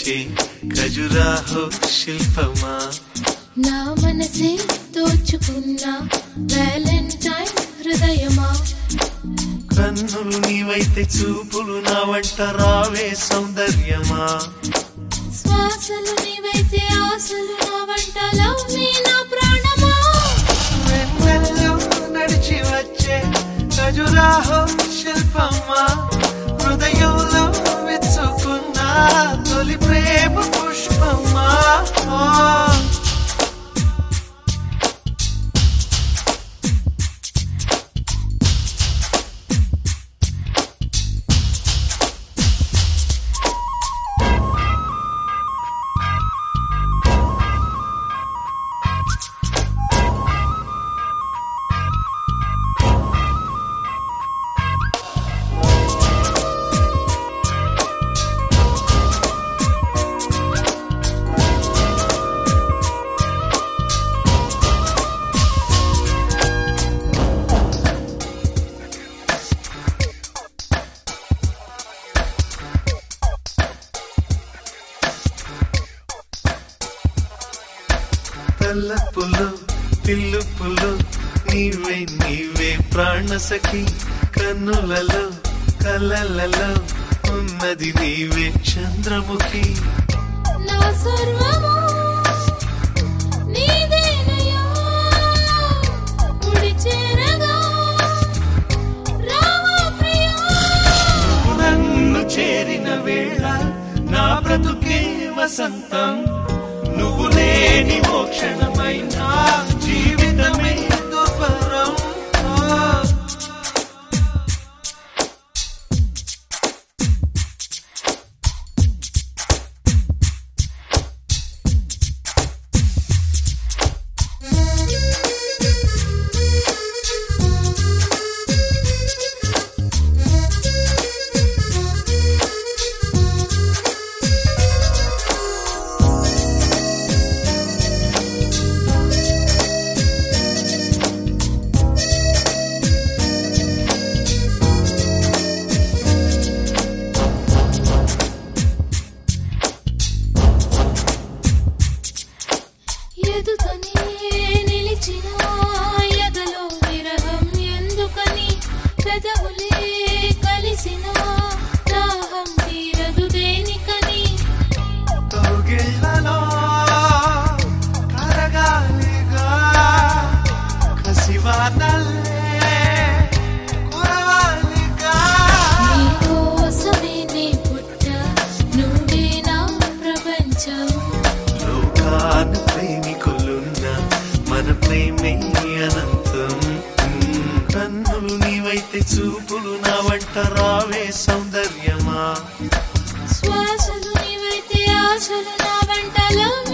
వచ్చే ఖజురాహో శిల్పమా నా మనసే దోచుకున్న వ్యాలంటైన్ హృదయమా కన్నులు నీవైతే చూపులు నా వంట రావే సౌందర్యమా శ్వాసలు నీవైతే ఆశలు నా వంట లవ్ మీ నా ప్రాణమా వెన్నెల్లో నడిచి వచ్చే ఖజురాహో శిల్పమా హృదయంలో విచ్చుకున్న తొలి ప్రేమ పుష్పమా ఓ. తల్లపులు పిల్లుపులు నీవే నీవే ప్రాణ సఖి కన్నులలో కలలలో ఉన్నది నీవే చంద్రముఖి నా సర్వము నీదేనయ్యా ముడి చేరగా రావా ప్రియా నన్ను చేరిన వేళ నా బ్రతుకే వసంతం నువ్వు లేని మోక్షణమైన జీవితమే దుర్భరం ఆ. ఎదుకనే నిలిచిన ఎదలో విరహం ఎందుకని పెదవులే కలిసిన దాహం తీరదు దేనికని కౌగిళ్ళలో కరగాలిగా కసివానల్లే కురవాలిగా నీకోసమే నే పుట్ట నువ్వే నా ప్రపంచం లోకాన ప్రేమికులున్న మన ప్రేమే అనంతం మ్మ్. కన్నులు నీవైతే చూపులు నా వంట రావే సౌందర్యమా శ్వాసలు నీవైతే ఆశలు నా వెంటలో